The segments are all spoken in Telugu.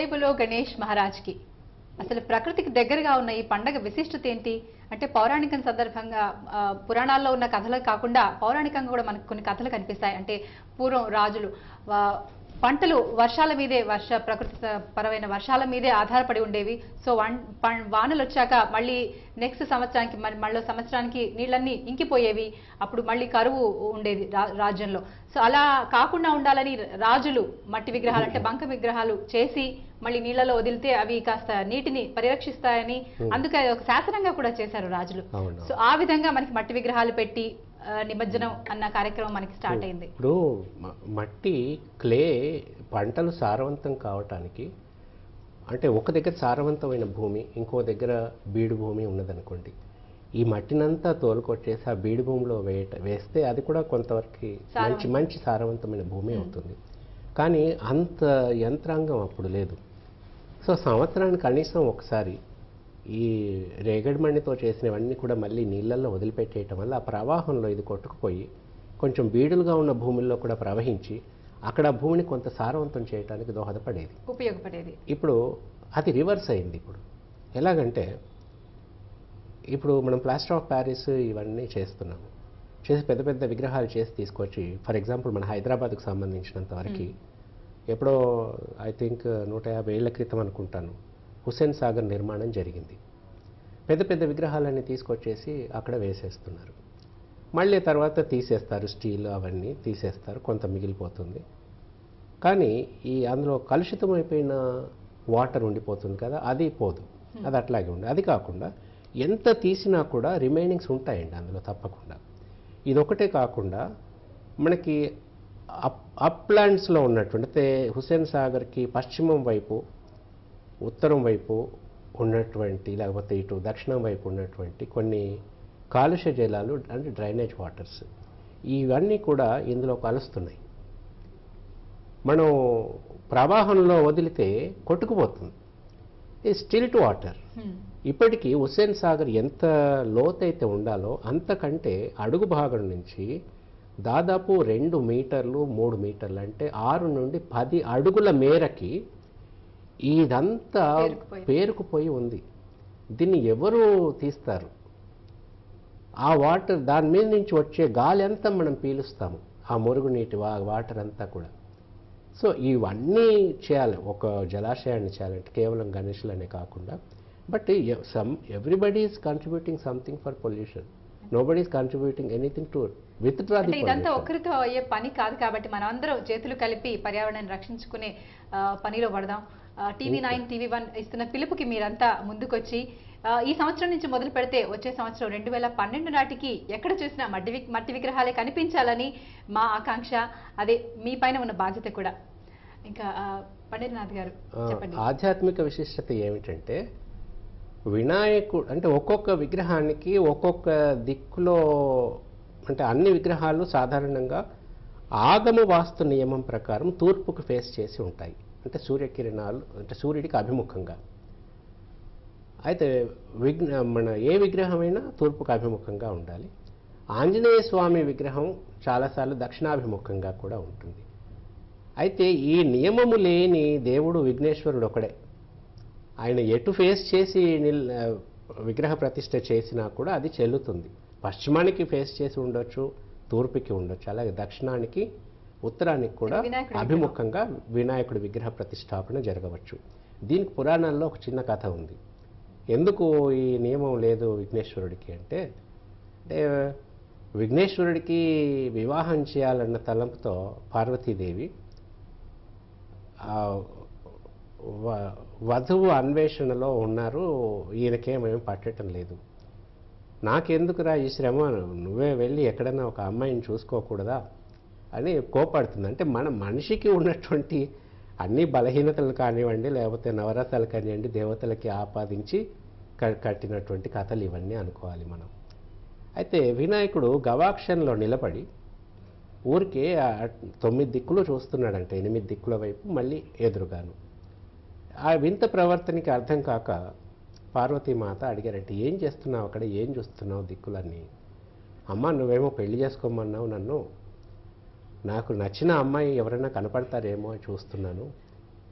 బులో గణేష్ మహారాజ్కి అసలు ప్రకృతికి దగ్గరగా ఉన్న ఈ పండగ విశిష్టత ఏంటి అంటే పౌరాణికం సందర్భంగా ఆ, పురాణాల్లో ఉన్న కథలు కాకుండా పౌరాణికంగా కూడా మనకు కొన్ని కథలు కనిపిస్తాయి అంటే పూర్వం రాజులు ఆ, పంటలు వర్షాల మీదే వర్ష ప్రకృతి స- పరమైన వర్షాల మీదే ఆధారపడి ఉండేవి సో వన్ పం- వానలు వచ్చాక మళ్ళీ నెక్స్ట్ సంవత్సరానికి మరి మళ్ళీ సంవత్సరానికి నీళ్ళన్నీ ఇంకిపోయేవి అప్పుడు మళ్ళీ కరువు ఉండేది రా- రాజ్యంలో సో అలా కాకుండా ఉండాలని రాజులు మట్టి విగ్రహాలు అంటే బంక విగ్రహాలు చేసి మళ్ళీ నీళ్ళలో వదిలితే అవి కాస్త నీటిని పరిరక్షిస్తాయని అందుకే ఒక శాసనంగా కూడా చేశారు రాజులు అవును. సో ఆ విధంగా మనకి మట్టి విగ్రహాలు పెట్టి ఆ, నిమజ్జనం అన్న కార్యక్రమం మనకి స్టార్ట్ అయింది ఇప్పుడు మ- మట్టి క్లే పంటలు సారవంతం కావటానికి అంటే ఒక దగ్గర సారవంతమైన భూమి ఇంకో దగ్గర బీడు భూమి ఉన్నదనుకోండి ఈ మట్టినంతా తోలుకొచ్చేసి ఆ బీడు భూమిలో వేయట వేస్తే అది కూడా కొంతవరకు మంచి మంచి సారవంతమైన భూమి అవుతుంది కానీ అంత యంత్రాంగం అప్పుడు లేదు సో సంవత్సరానికి కనీసం ఒకసారి ఈ రేగడి మణితో చేసినవన్నీ కూడా మళ్ళీ నీళ్ళల్లో వదిలిపెట్టేయటం వల్ల ఆ ప్రవాహంలో ఇది కొట్టుకుపోయి కొంచెం బీడులుగా ఉన్న భూముల్లో కూడా ప్రవహించి అక్కడ ఆ భూమిని కొంత సారవంతం చేయడానికి దోహదపడేది ఉపయోగపడేది ఇప్పుడు అది రివర్స్ అయింది ఇప్పుడు ఎలాగంటే ఇప్పుడు మనం ప్లాస్టర్ ఆఫ్ ప్యారిస్ ఇవన్నీ చేస్తున్నాము చేసి పెద్ద పెద్ద విగ్రహాలు చేసి తీసుకొచ్చి ఫర్ ఎగ్జాంపుల్ మన హైదరాబాద్కు సంబంధించినంత వరకు ఎప్పుడో ఐ థింక్ నూట యాభై ఏళ్ల క్రితం అనుకుంటాను హుస్సేన్ సాగర్ నిర్మాణం జరిగింది పెద్ద పెద్ద విగ్రహాలన్నీ తీసుకొచ్చేసి అక్కడ వేసేస్తున్నారు మళ్ళీ తర్వాత తీసేస్తారు స్టీల్ అవన్నీ తీసేస్తారు కొంత మిగిలిపోతుంది కానీ ఈ అందులో కలుషితం అయిపోయిన వాటర్ ఉండిపోతుంది కదా అది పోదు అది అట్లాగే ఉంది అది కాకుండా ఎంత తీసినా కూడా రిమైనింగ్స్ ఉంటాయండి అందులో తప్పకుండా ఇదొకటే కాకుండా మనకి అప్ అప్లాండ్స్లో ఉన్నటువంటి అంటే హుస్సేన్ సాగర్కి పశ్చిమం వైపు ఉత్తరం వైపు ఉన్నటువంటి లేకపోతే ఇటు దక్షిణం వైపు ఉన్నటువంటి కొన్ని కాలుష్య జలాలు అంటే డ్రైనేజ్ వాటర్స్ ఇవన్నీ కూడా ఇందులో కలుస్తున్నాయి మనం ప్రవాహంలో వదిలితే కొట్టుకుపోతుంది ఇది స్టిల్ట్ వాటర్ హ్మ్. ఇప్పటికీ హుస్సేన్ సాగర్ ఎంత లోతైతే ఉండాలో అంతకంటే అడుగు భాగం నుంచి దాదాపు రెండు మీటర్లు మూడు మీటర్లు అంటే ఆరు నుండి పది అడుగుల మేరకి ఇదంతా పేరుకుపోయింది. పేరుకుపోయి ఉంది దీన్ని ఎవరు తీస్తారు ఆ వాటర్ దాని మీద నుంచి వచ్చే గాలి అంతా మనం పీలుస్తాము ఆ మురుగునీటి వా వాటర్ అంతా కూడా సో ఇవన్నీ చేయాలి ఒక జలాశయాన్ని చేయాలంటే కేవలం గణేష్లనే కాకుండా but some everybody is contributing something for pollution nobody is contributing anything to withdraw the అంటే ఇదంతా ఒక్కరితో అయ్యే పని కాదు కాబట్టి మనం అందరం చేతులు కలిపి పర్యావరణాన్ని రక్షించుకునే ఆ, పనిలో పడదాం టీవీ నైన్ టీవీ వన్ ఇస్తున్న పిలుపుకి మీరంతా ముందుకొచ్చి ఆ, ఈ సంవత్సరం నుంచి మొదలు పెడితే వచ్చే సంవత్సరం రెండు వేల పన్నెండు నాటికి ఎక్కడ చూసినా మట్టి వి- మట్టి విగ్రహాలే కనిపించాలని మా ఆకాంక్ష అదే మీ పైన ఉన్న బాధ్యత కూడా ఇంకా ఆ, పండితనాథ్ గారు చెప్పండి ఆధ్యాత్మిక విశిష్టత ఏమిటంటే వినాయకుడు అంటే ఒక్కొక్క విగ్రహానికి ఒక్కొక్క దిక్కులో అంటే అన్ని విగ్రహాలు సాధారణంగా ఆగమ వాస్తు నియమం ప్రకారం తూర్పుకు ఫేస్ చేసి ఉంటాయి అంటే సూర్యకిరణాలు అంటే సూర్యుడికి అభిముఖంగా అయితే విఘ్న మన ఏ విగ్రహమైనా తూర్పుకు అభిముఖంగా ఉండాలి ఆంజనేయ స్వామి విగ్రహం చాలాసార్లు దక్షిణాభిముఖంగా కూడా ఉంటుంది అయితే ఈ నియమము లేని దేవుడు విఘ్నేశ్వరుడు ఒకడే ఆయన ఎటు ఫేస్ చేసి నిల్ ఆ, విగ్రహ ప్రతిష్ఠ చేసినా కూడా అది చెల్లుతుంది పశ్చిమానికి ఫేస్ చేసి ఉండొచ్చు తూర్పుకి ఉండొచ్చు అలాగే దక్షిణానికి ఉత్తరానికి కూడా వినాయకుడి అభిముఖంగా వినాయకుడి విగ్రహ ప్రతిష్టాపన జరగవచ్చు దీనికి పురాణాల్లో ఒక చిన్న కథ ఉంది ఎందుకు ఈ నియమం లేదు విఘ్నేశ్వరుడికి అంటే అంటే విఘ్నేశ్వరుడికి వివాహం చేయాలన్న తలంపుతో పార్వతీదేవి ఆ వ- వధువు అన్వేషణలో ఉన్నారు ఈయనకేమేమి పట్టడం లేదు నాకెందుకురా ఈ శ్రమ నువ్వే వెళ్ళి ఎక్కడైనా ఒక అమ్మాయిని చూసుకోకూడదా అని కోపడుతుంది అంటే మన మనిషికి ఉన్నటువంటి అన్ని బలహీనతలు కానివ్వండి లేకపోతే నవరసాలు కానివ్వండి దేవతలకి ఆపాదించి క- కట్టినటువంటి కథలు ఇవన్నీ అనుకోవాలి మనం అయితే వినాయకుడు గవాక్షంలో నిలబడి ఊరికే ఆ తొమ్మిది దిక్కులు చూస్తున్నాడంటే ఎనిమిది దిక్కుల వైపు మళ్ళీ ఎదురుగాను ఆ వింత ప్రవర్తనకి అర్థం కాక పార్వతీమాత అడిగారంటే ఏం చేస్తున్నావు అక్కడ ఏం చూస్తున్నావు దిక్కులన్నీ అమ్మ నువ్వేమో పెళ్లి చేసుకోమన్నావు నన్ను నాకు నచ్చిన అమ్మాయి ఎవరైనా కనపడతారేమో అని చూస్తున్నాను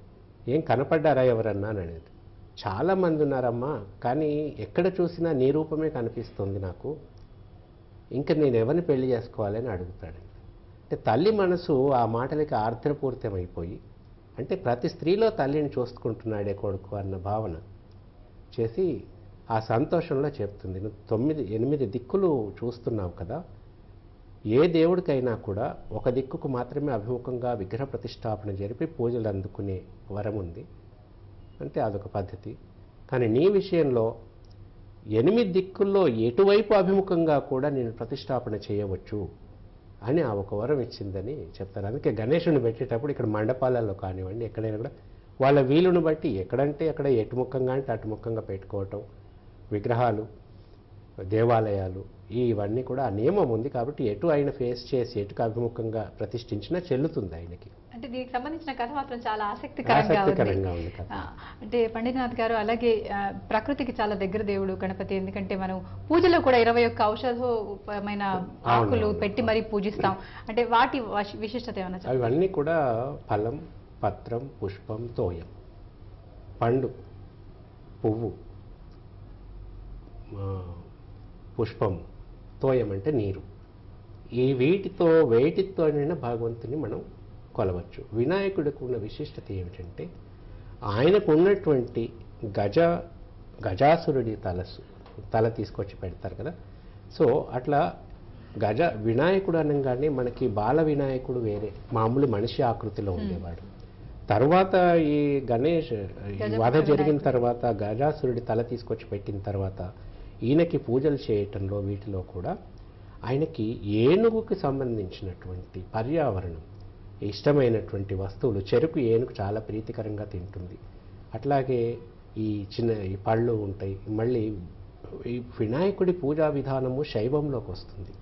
ఏం కనపడ్డారా ఎవరన్నా అని అనేది చాలా మంది ఉన్నారమ్మా కానీ ఎక్కడ చూసినా నీ రూపమే కనిపిస్తుంది నాకు ఇంకా నేను ఎవరిని పెళ్లి చేసుకోవాలని అడుగుతాడు అంటే తల్లి మనసు ఆ మాటలకి ఆర్ద్రపూరితమైపోయి అంటే ప్రతి స్త్రీలో తల్లిని చూసుకుంటున్నాడే కొడుకు అన్న భావన చేసి ఆ సంతోషంలో చెప్తుంది నువ్వు తొమ్మిది ఎనిమిది దిక్కులు చూస్తున్నావు కదా ఏ దేవుడికైనా కూడా ఒక దిక్కుకు మాత్రమే అభిముఖంగా విగ్రహ ప్రతిష్టాపన జరిపి పూజలు అందుకునే వరం ఉంది అంటే అదొక పద్ధతి కానీ నీ విషయంలో ఎనిమిది దిక్కుల్లో ఎటువైపు అభిముఖంగా కూడా నేను ప్రతిష్టాపన చేయవచ్చు అని ఆ ఒక వరం ఇచ్చిందని చెప్తారు అందుకే గణేశుని పెట్టేటప్పుడు ఇక్కడ మండపాలలో కానివ్వండి ఎక్కడైనా కూడా వాళ్ళ వీలును బట్టి ఎక్కడంటే అక్కడ ఎటుముఖంగా అంటే అటుముఖంగా పెట్టుకోవటం విగ్రహాలు దేవాలయాలు ఈ ఇవన్నీ కూడా ఆ నియమం ఉంది కాబట్టి ఎటు ఆయన ఫేస్ చేసి ఎటుకు అభిముఖంగా ప్రతిష్ఠించినా చెల్లుతుంది ఆయనకి అంటే దీనికి సంబంధించిన కథ మాత్రం చాలా ఆసక్తికరంగా ఉంది ఆసక్తికరంగా ఉంది కథ ఆ, అంటే పండితనాథ్ గారు అలాగే ఆ, ప్రకృతికి చాలా దగ్గర దేవుడు గణపతి ఎందుకంటే మనం పూజలో కూడా ఇరవై ఒక్క ఔషధమైన ఆకులు అవును. పెట్టి మరీ పూజిస్తాం అంటే వాటి వశ- విశిష్టత ఏమైనా చెప్పండి. అవన్నీ కూడా ఫలం పత్రం పుష్పం తోయం పండు పువ్వు ఆ, పుష్పం తోయం అంటే నీరు ఈ వీటితో వేటితోనైనా భగవంతుని మనం కొలవచ్చు వినాయకుడికి ఉన్న విశిష్టత ఏమిటంటే ఆయనకు ఉన్నటువంటి గజ గజాసురుడి తలసు తల తీసుకొచ్చి పెడతారు కదా సో అట్లా గజ వినాయకుడు అనగానే మనకి బాల వినాయకుడు వేరే మామూలు మనిషి ఆకృతిలో ఉండేవాడు తర్వాత ఈ గణేష్ ఈ గజముఖ వధ జరిగిన వినాయకుడు. తర్వాత గజాసురుడి తల తీసుకొచ్చి పెట్టిన తర్వాత ఈయనకి పూజలు చేయటంలో వీటిలో కూడా ఆయనకి ఏనుగుకి సంబంధించినటువంటి పర్యావరణం ఇష్టమైనటువంటి వస్తువులు చెరుకు ఏనుగు చాలా ప్రీతికరంగా తింటుంది అట్లాగే ఈ చిన్న ఈ పళ్ళు ఉంటాయి మళ్ళీ ఈ వినాయకుడి పూజా విధానము శైవంలోకి వస్తుంది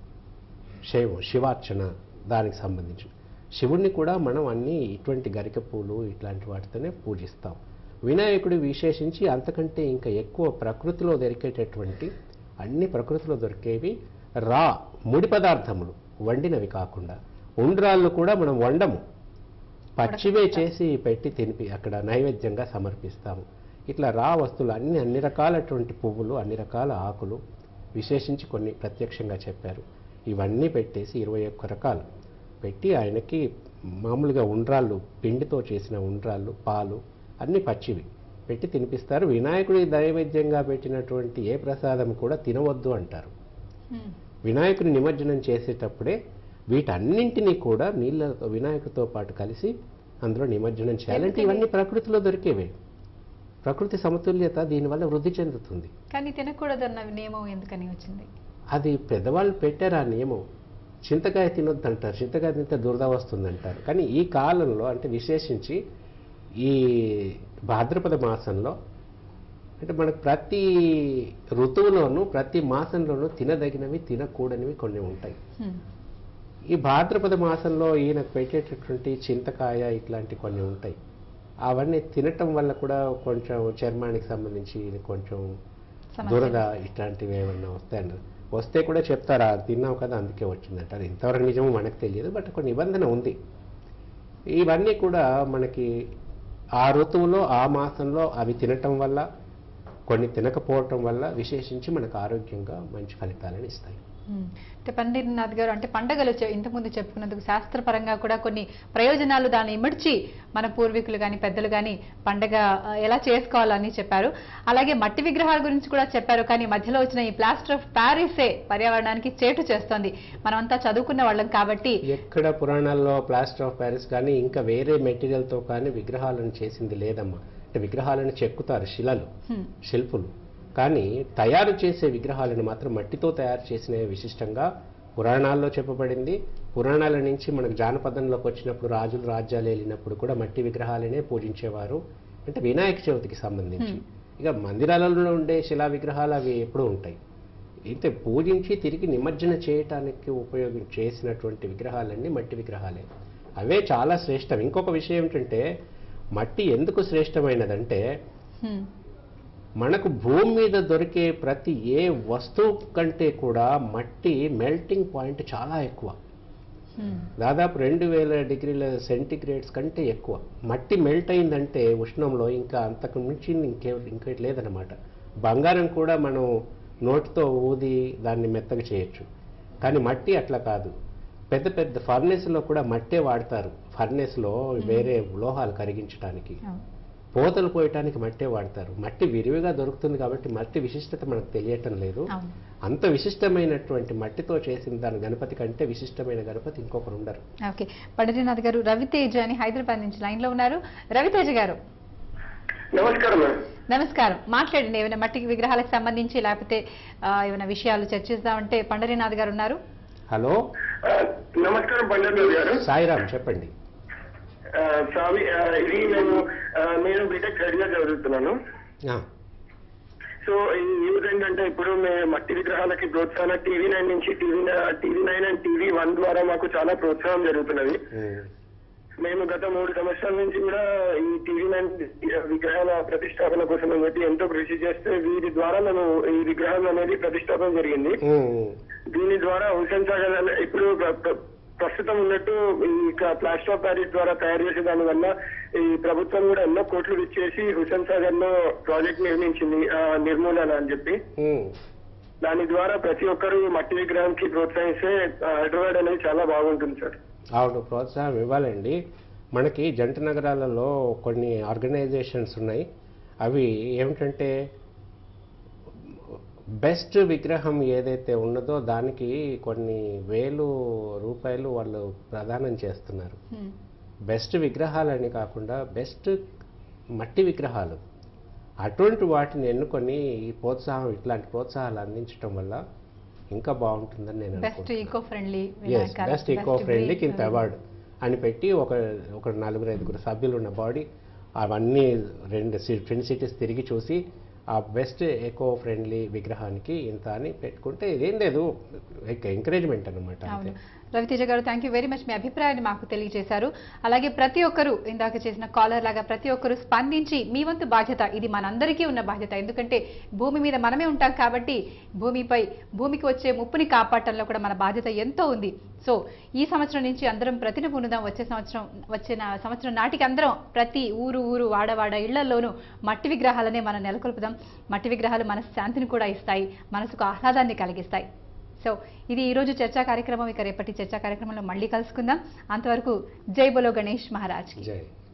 శైవం శివార్చన దానికి సంబంధించి శివుణ్ణి కూడా మనం అన్ని ఇటువంటి గరిక పూలు ఇట్లాంటి వాటితోనే పూజిస్తాం వినాయకుడు విశేషించి అంతకంటే ఇంకా ఎక్కువ ప్రకృతిలో దొరికేటటువంటి అన్ని ప్రకృతిలో దొరికేవి రా ముడి పదార్థములు వండినవి కాకుండా ఉండ్రాళ్ళు కూడా మనం వండము పచ్చివే చేసి పెట్టి తినిపి అక్కడ నైవేద్యంగా సమర్పిస్తాము ఇట్లా రా వస్తువులు అన్ని అన్ని రకాలటువంటి పువ్వులు అన్ని రకాల ఆకులు విశేషించి కొన్ని ప్రత్యక్షంగా చెప్పారు ఇవన్నీ పెట్టేసి ఇరవై ఒక్క రకాలు పెట్టి ఆయనకి మామూలుగా ఉండ్రాళ్ళు పిండితో చేసిన ఉండ్రాళ్ళు పాలు అన్ని పచ్చివి పెట్టి తినిపిస్తారు వినాయకుడి నైవేద్యంగా పెట్టినటువంటి ఏ ప్రసాదం కూడా తినవద్దు అంటారు హ్మ్. వినాయకుని నిమజ్జనం చేసేటప్పుడే వీటన్నింటినీ కూడా నీళ్ళ వినాయకుడితో పాటు కలిసి అందులో నిమజ్జనం చేయాలంటే ఎందుకని? ఇవన్నీ ప్రకృతిలో దొరికేవే ప్రకృతి సమతుల్యత దీనివల్ల వృద్ధి చెందుతుంది కానీ తినకూడదన్న నియమం ఎందుకని వచ్చింది అది పెద్దవాళ్ళు పెట్టారు ఆ నియమం చింతకాయ తినొద్దు అంటారు చింతకాయ తింటే దురద వస్తుంది అంటారు కానీ ఈ కాలంలో అంటే విశేషించి ఈ భాద్రపద మాసంలో అంటే మనకు ప్రతి ఋతువులోనూ ప్రతి మాసంలోనూ తినదగినవి తినకూడనివి కొన్ని ఉంటాయి హ్మ్. ఈ భాద్రపద మాసంలో ఈయనకు పెట్టేటటువంటి చింతకాయ ఇట్లాంటి కొన్ని ఉంటాయి అవన్నీ తినటం వల్ల కూడా కొంచెం చర్మానికి సంబంధించి కొంచెం సమస్య. దురద ఇట్లాంటివి ఏమన్నా వస్తాయండి వస్తే కూడా చెప్తారా తిన్నావు కదా అందుకే వచ్చిందంటారు ఇంతవరకు నిజమో మనకు తెలియదు బట్ ఒక నిబంధన ఉంది ఇవన్నీ కూడా మనకి ఆ ఋతువులో ఆ మాసంలో అవి తినటం వల్ల కొన్ని తినకపోవటం వల్ల విశేషించి మనకు ఆరోగ్యంగా మంచి ఫలితాలను ఇస్తాయి మ్మ్. అంటే పండితనాథ్ గారు అంటే పండగలు చె- ఇంతకుముందు చెప్పుకున్నందుకు శాస్త్రపరంగా కూడా కొన్ని ప్రయోజనాలు దాన్ని ఇమిడ్చి మన పూర్వీకులు కానీ పెద్దలు కానీ పండగ ఆ, ఎలా చేసుకోవాలని చెప్పారు అలాగే మట్టి విగ్రహాల గురించి కూడా చెప్పారు కానీ మధ్యలో వచ్చిన ఈ ప్లాస్టర్ ఆఫ్ ప్యారిసే పర్యావరణానికి చేటు చేస్తోంది మనమంతా చదువుకున్న వాళ్ళం కాబట్టి ఎక్కడ పురాణాల్లో ప్లాస్టర్ ఆఫ్ ప్యారిస్ కానీ ఇంకా వేరే మెటీరియల్తో కానీ విగ్రహాలను చేసింది లేదమ్మా అంటే విగ్రహాలను చెక్కుతారు శిలలు హ్మ్. శిల్పులు కానీ తయారు చేసే విగ్రహాలను మాత్రం మట్టితో తయారు చేసిన విశిష్టంగా పురాణాల్లో చెప్పబడింది పురాణాల నుంచి మనకు జానపదంలోకి వచ్చినప్పుడు రాజులు రాజ్యాలు వెళ్ళినప్పుడు కూడా మట్టి విగ్రహాలనే పూజించేవారు అంటే వినాయక చవితికి సంబంధించి ఇక మందిరాలలో ఉండే శిలా విగ్రహాలు అవి ఎప్పుడూ ఉంటాయి అయితే పూజించి తిరిగి నిమజ్జన చేయటానికి ఉపయోగం చేసినటువంటి విగ్రహాలన్నీ మట్టి విగ్రహాలే అవే చాలా శ్రేష్టం ఇంకొక విషయం ఏంటంటే మట్టి ఎందుకు శ్రేష్టమైనదంటే హ్మ్. మనకు భూమి మీద దొరికే ప్రతి ఏ వస్తువు కంటే కూడా మట్టి మెల్టింగ్ పాయింట్ చాలా ఎక్కువ హ్మ్. దాదాపు రెండు వేల డిగ్రీల సెంటిగ్రేడ్స్ కంటే ఎక్కువ మట్టి మెల్ట్ అయిందంటే ఉష్ణంలో ఇంకా అంతకు మించి ఇంకే ఇంకోటి లేదనమాట బంగారం కూడా మనం నోటితో ఊది దాన్ని మెత్తగా చేయొచ్చు కానీ మట్టి అట్లా కాదు పెద్ద పెద్ద ఫర్నేస్లో కూడా మట్టే వాడతారు ఫర్నేస్లో వేరే లోహాలు కరిగించడానికి అవును. పోతలు పోయటానికి మట్టే వాడతారు మట్టి విరివిగా దొరుకుతుంది కాబట్టి మట్టి విశిష్టత మనకు తెలియటం లేదు అవును అంత విశిష్టమైనటువంటి మట్టితో చేసిన దాని గణపతి కంటే విశిష్టమైన గణపతి ఇంకొకరు ఉండరు ఓకే పండితనాథ్ గారు రవితేజ్ అని హైదరాబాద్ నుంచి లైన్ లో ఉన్నారు రవితేజ్ గారు నమస్కారం మేడం నమస్కారం మాట్లాడండి ఏమైనా మట్టి విగ్రహాలకు సంబంధించి లేకపోతే ఆ, ఏమైనా విషయాలు చర్చిస్తామంటే పండరీనాథ్ గారు ఉన్నారు హలో ఆ, నమస్కారం పండితులు గారు సాయిరామ్ చెప్పండి ఆ, స్వామి ఆ, ఇది నేను ఆ, నేను బీటెక్ థర్డ్ ఇయర్ చదువుతున్నాను ఆ, సో ఈ న్యూస్ ఏంటంటే ఇప్పుడు మేము మట్టి విగ్రహాలకి ప్రోత్సాహం టీవీ నైన్ నుంచి TV TV nine and TV one ద్వారా మాకు చాలా ప్రోత్సాహం జరుగుతున్నది ఉమ్, మేము గత మూడు సంవత్సరాల నుంచి కూడా ఈ టీవీ నైన్ విగ్రహాల ప్రతిష్టాపన కోసం అని చెప్పి ఎంతో కృషి చేస్తే వీరి ద్వారా మేము ఈ విగ్రహం అనేది ప్రతిష్టాపన జరిగింది ఉమ్, దీని ద్వారా హుసేన్ సాగర్ అనే- ఇప్పుడు ప్ర- ప్ర- ప్రస్తుతం ఉన్నట్టు ఈ ప్లాస్టర్ ఆఫ్ ప్యారిస్ ద్వారా తయారు చేసే దాని వల్ల ఈ ప్రభుత్వం కూడా ఎన్నో కోట్లు ఇచ్చేసి హుసేన్ సాగర్ లో ప్రాజెక్ట్ నిర్మించింది ఆ, నిర్మూలన అని చెప్పి ఉమ్. దాని ద్వారా ప్రతి ఒక్కరూ మట్టి విగ్రహానికి ప్రోత్సహిస్తే ఆ, హైదరాబాద్ అనేది చాలా బాగుంటుంది సార్ అవును ప్రోత్సాహం ఇవ్వాలండి మనకి జంట నగరాలలో కొన్ని ఆర్గనైజేషన్స్ ఉన్నాయి అవి ఏమిటంటే బెస్ట్ విగ్రహం ఏదైతే ఉన్నదో దానికి కొన్ని వేలు రూపాయలు వాళ్ళు ప్రదానం చేస్తున్నారు హ్మ్. బెస్ట్ విగ్రహాలని కాకుండా బెస్ట్ మట్టి విగ్రహాలు అటువంటి వాటిని ఎన్నుకొని ఈ ప్రోత్సాహం ఇట్లాంటి ప్రోత్సాహాలు అందించడం వల్ల ఇంకా బాగుంటుందని నేను best eco friendly yes best eco ఫ్రెండ్లీకి ఇంత అవార్డు అని పెట్టి ఒక ఒక నలుగురు ఐదుగురు సభ్యులు ఉన్న బాడీ అవన్నీ రెండు ట్విన్ సిటీస్ తిరిగి చూసి ఆ బెస్ట్ ఎకో ఫ్రెండ్లీ విగ్రహానికి ఇంత అని పెట్టుకుంటే ఇదేం లేదు ఎంకరేజ్మెంట్ అనమాట అంతే అవును Raviteja garu thank you very much మీ అభిప్రాయాన్ని మాకు తెలియజేశారు అలాగే ప్రతి ఒక్కరు ఇందాక చేసిన కాలర్ లాగా ప్రతి ఒక్కరు స్పందించి మీ వంతు బాధ్యత ఇది మనందరికీ ఉన్న బాధ్యత ఎందుకంటే భూమి మీద మనమే ఉంటాం కాబట్టి భూమిపై భూమికి వచ్చే ముప్పుని కాపాడటంలో కూడా మన బాధ్యత ఎంతో ఉంది సో ఈ సంవత్సరం నుంచి అందరం ప్రతిన పొందుదాం వచ్చే సంవత్సరం వచ్చిన సంవత్సరం నాటికి అందరం ప్రతి ఊరు ఊరు వాడవాడ ఇళ్లలోనూ మట్టి విగ్రహాలనే మనం నెలకొల్పుదాం మట్టి విగ్రహాలు మన శాంతిని కూడా ఇస్తాయి మనసుకు ఆహ్లాదాన్ని కలిగిస్తాయి సో ఇది ఈరోజు చర్చా కార్యక్రమం ఇక రేపటి చర్చా కార్యక్రమంలో మళ్ళీ కలుసుకుందాం అంతవరకు జై బోలో గణేష్ మహారాజ్కి జై